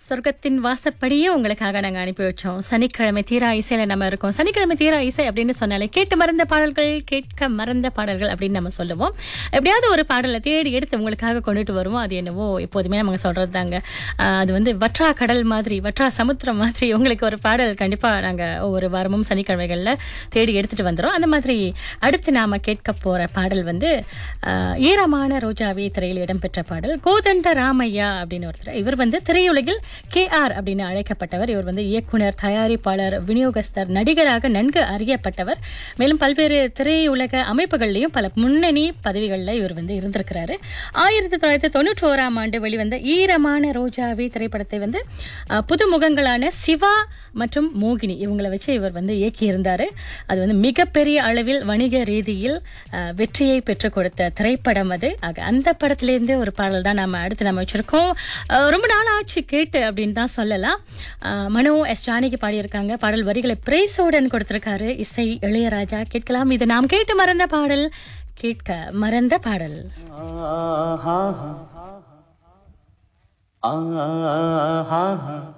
சொர்க்கத்தின் வாசப்படியும் உங்களுக்காக நாங்க அனுப்பி வச்சோம் சனிக்கிழமை தீரா இசையில நம்ம இருக்கோம் சனிக்கிழமை தீரா இசை அப்படின்னு சொன்னாலே கேட்டு மறந்த பாடல்கள் கேட்க மறந்த பாடல்கள் அப்படின்னு நம்ம சொல்லுவோம் எப்படியாவது ஒரு பாடலை தேடி எடுத்து உங்களுக்காக கொண்டுட்டு வருவோம் அது என்னவோ எப்போதுமே நம்ம சொல்றது தாங்க ஆஹ் அது வந்து வற்றா கடல் மாதிரி வற்றா சமுத்திரம் மாதிரி உங்களுக்கு ஒரு பாடல் கண்டிப்பா நாங்க ஒவ்வொரு வாரமும் சனிக்கிழமைகள்ல தேடி எடுத்துட்டு வந்துடும் அந்த மாதிரி அடுத்து நாம கேட்க போற பாடல் வந்து ஆஹ் ஈரமான ரோஜாவே திரையில் இடம்பெற்ற பாடல் கோதண்ட ராமையா அப்படின்னு ஒருத்தர் இவர் வந்து திரையுலகில் கே ஆர் அப்படின்னு அழைக்கப்பட்டவர் இவர் வந்து இயக்குனர் தயாரிப்பாளர் விநியோகஸ்தர் நடிகராக நன்கு அறியப்பட்டவர் மேலும் பல்வேறு திரையுலக அமைப்புகள்லையும் பல முன்னணி பதவிகளில் இவர் வந்து இருந்திருக்கிறாரு ஆயிரத்தி தொள்ளாயிரத்தி தொண்ணூற்றி ஓராம் ஆண்டு வெளிவந்த ஈரமான ரோஜாவே திரைப்படத்தை வந்து அஹ், புதுமுகங்களான சிவா மற்றும் மோகினி இவங்களை வச்சு இவர் வந்து இயக்கியிருந்தாரு அது வந்து மிகப்பெரிய அளவில் வணிக ரீதியில் அஹ், வெற்றியை பெற்றுக் கொடுத்த திரைப்படம் அது ஆக அந்த படத்திலேருந்தே ஒரு பாடல் தான் நம்ம அடுத்து நம்ம வச்சிருக்கோம் அஹ், ரொம்ப நாள் ஆச்சு கேட்டு அப்படின்னு தான் சொல்லலாம் அஹ், மனோ எஸ் ஜானகி பாடியிருக்காங்க பாடல் வரிகளை பிரைஸோடன் கொடுத்திருக்காரு இசை இளையராஜா கேட்கலாம் இது நாம் கேட்டு மறந்த பாடல் கேட்க மறந்த பாடல் ஆஹா ஆஹா